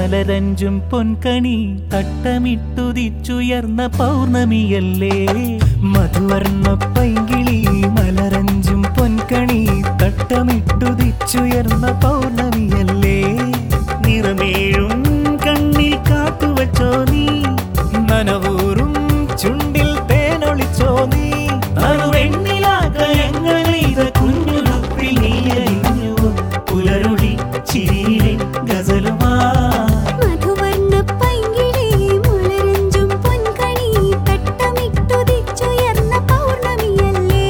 മലരഞ്ചും പൊൻകണി തട്ടമിട്ടുദിച്ചുയർന്ന പൗർണമിയല്ലേ മധുവർണ്ണ പൈങ്കിളി മലരഞ്ചും പൊൻകണി തട്ടമിട്ടുദിച്ചുയർന്ന പൗർണമിയല്ലേ നിറമേഴും കണ്ണിൽ കാത്തുവച്ചോ നീ നനവൂറും ചുണ്ടിൽ തേനൊളിച്ചോ നീ നറുവെണ്ണിലാകയങ്ങളിത കുഞ്ഞുടുപ്പിൽ നീയറിഞ്ഞു പുലരൊളി ചിരിയിലെ ഗസലുമാ മധുവർണ്ണ പൈങ്കിളി മുളരഞ്ചും പൊൻകണി തട്ടമിട്ടുദിച്ചുയർന്ന പൗർണമിയല്ലേ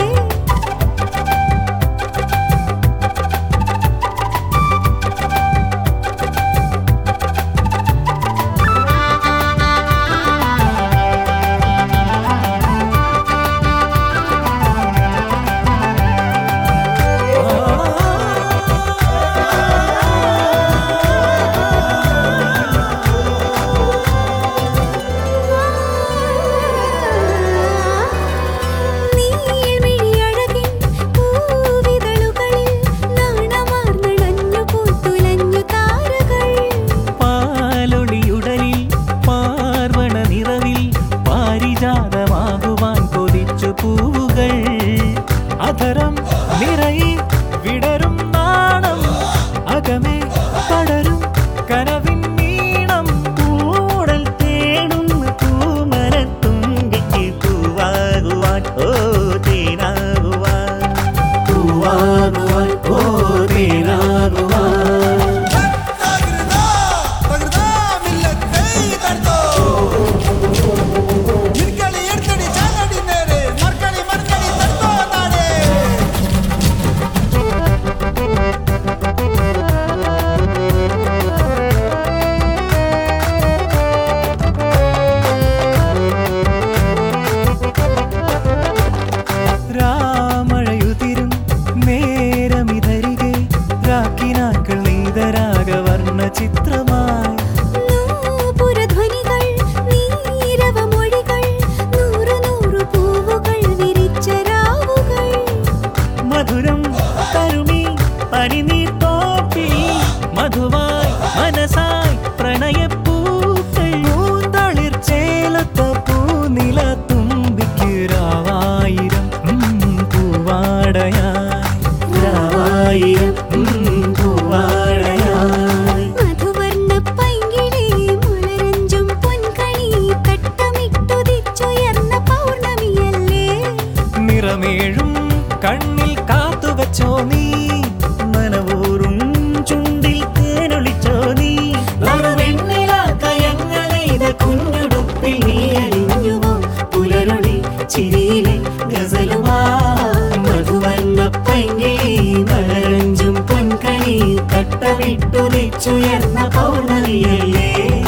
നീൾമിഴിയഴകിൻ പൂവിതളുകളിൽ നാണമാർന്നണഞ്ഞു പൂത്തുലഞ്ഞു താരകൾ പാലൊളിയുടലിൽ പാർവണ നിറവിൽ പാരിജാതമാകുവാൻ കൊതിച്ചു പൂവുകൾ അധരം നിറയെ വിടരും നാണം അകമേ പടരും കനവിൻ നീണം കൂടൽ തേടുന്ന പൂമരത്തുമ്പിക്ക് പൂവാകുവാൻ ഓ തേനാകുവാൻ പൂവാകുവാൻ ഓ തേനാകുവാൻ തകൃതാ തകൃതാ മില്ലത്തൈ തർത്തോ ഇർകളി എർത്തടി ചാലടി നേരെ മർക്കടി മർക്കടി തർത്തോ നാടേ രാമഴയുതിരും നേരമിതരികെ രാക്കിനാക്കൾ നീതരാഗവർണ്ണ ചിത്രമായി നൂപുരധ്വനികൾ നീരവമൊഴികൾ നൂറു നൂറു പൂവുകൾ വിരിച്ച രാവുകൾ മധുരം തരുമി പനിനീർ തോപ്പിൽ മധുവായി മനസായി പ്രണയപ്പൂക്കൾ പൂന്തളിർ ചേലത്ത പൂനില തുമ്പിക്ക് രാവായിരം ഉം, പൂവാടയായി രാവായിരം ഉം, പൂവാടയായി മധുവർണ്ണ പൈങ്കിളി മുളരഞ്ചും പൊൻകണി തട്ടമിട്ടുദിച്ചുയർന്ന പൗർണമിയല്ലേ നിറമേഴും കണ്ണിൽ കാത്തുവച്ചോ നീ മനവൂറും ചുണ്ടിൽ തേനൊളിച്ചോ നീ നറുവെണ്ണിലാക്കയങ്ങളെയ്ത കുഞ്ഞുടുപ്പിൽ നീ അലിഞ്ഞുവോ പുലരൊളി ചിരിയിലെ ഗസലുമാ മധുവർണ്ണ പൈങ്കിളി മലരഞ്ചും പൊൻകണി തട്ടമിട്ടുദിച്ചുയർന്ന പൗർണമിയല്ലേ